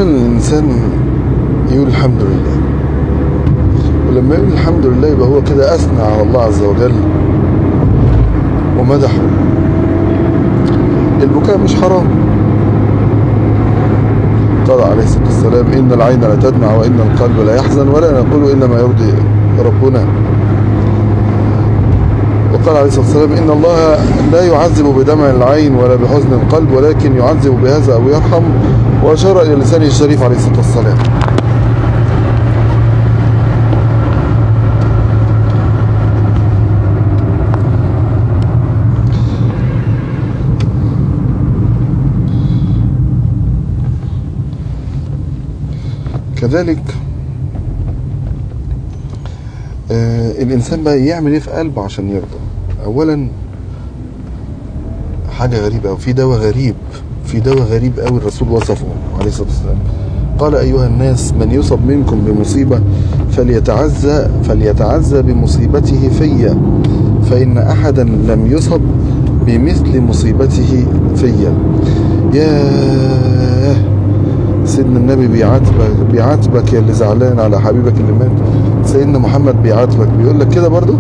الإنسان يقول الحمد لله ولما يقول الحمد لله يبقى هو كده أثنى على الله عز وجل ومدحه البكاء مش حرام قال عليه الصلاة والسلام إن العين لا تدمع وإن القلب لا يحزن ولا نقول إنما يرضي ربنا وقال عليه الصلاة والسلام إن الله لا يعذب بدمع العين ولا بحزن القلب ولكن يعذب بهذا أو يرحم وأشار إلى لسانه الشريف عليه الصلاة والسلام كذلك آه الإنسان بقى يعمل إيه في قلبه عشان يرضى أولا حاجة غريبة أو في دواء غريب في دواء غريب قوي الرسول وصفه عليه الصلاة والسلام قال أيها الناس من يصب منكم بمصيبة فليتعزى فليتعزى بمصيبته فيا فإن أحدا لم يصب بمثل مصيبته فيا ياه سيدنا النبي بيعاتبك بيعاتبك يا اللي زعلان على حبيبك اللي مات سيدنا محمد بيعاتبك بيقول لك كده برضو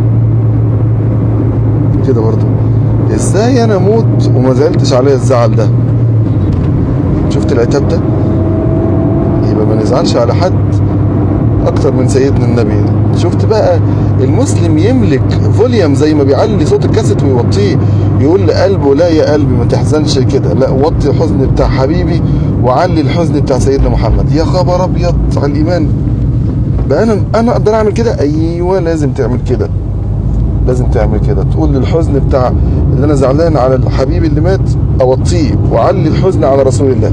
كده برضو ازاي انا اموت وما زعلتش عليا الزعل ده شفت العتاب ده يبقى ما نزعلش على حد اكتر من سيدنا النبي شفت بقى المسلم يملك فوليوم زي ما بيعلي صوت الكاسيت ويوطيه يقول لقلبه لا يا قلبي ما تحزنش كده لا وطي الحزن بتاع حبيبي وعلي الحزن بتاع سيدنا محمد يا خبر ابيض على الايمان بقى انا انا اقدر اعمل كده ايوه لازم تعمل كده لازم تعمل كده تقول للحزن بتاع اللي انا زعلان على الحبيب اللي مات اوطيه وعلي الحزن على رسول الله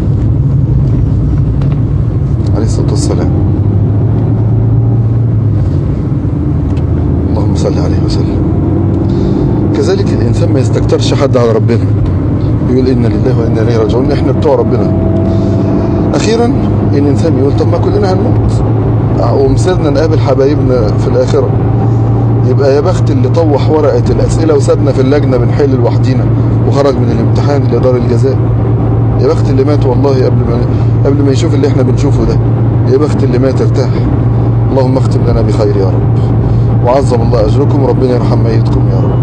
عليه الصلاه والسلام اللهم صل عليه وسلم كذلك الانسان ما يستكترش حد على ربنا يقول انا لله وانا اليه راجعون احنا بتوع ربنا اخيرا الانسان يقول طب ما كلنا هنموت ومصيرنا نقابل حبايبنا في الاخره يبقى يا بخت اللي طوح ورقه الاسئله وسابنا في اللجنه بنحل لوحدينا وخرج من الامتحان لدار الجزاء يا بخت اللي مات والله قبل ما قبل ما يشوف اللي احنا بنشوفه ده يا بخت اللي مات ارتاح اللهم اختم لنا بخير يا رب وعظم الله اجركم وربنا يرحم ميتكم يا رب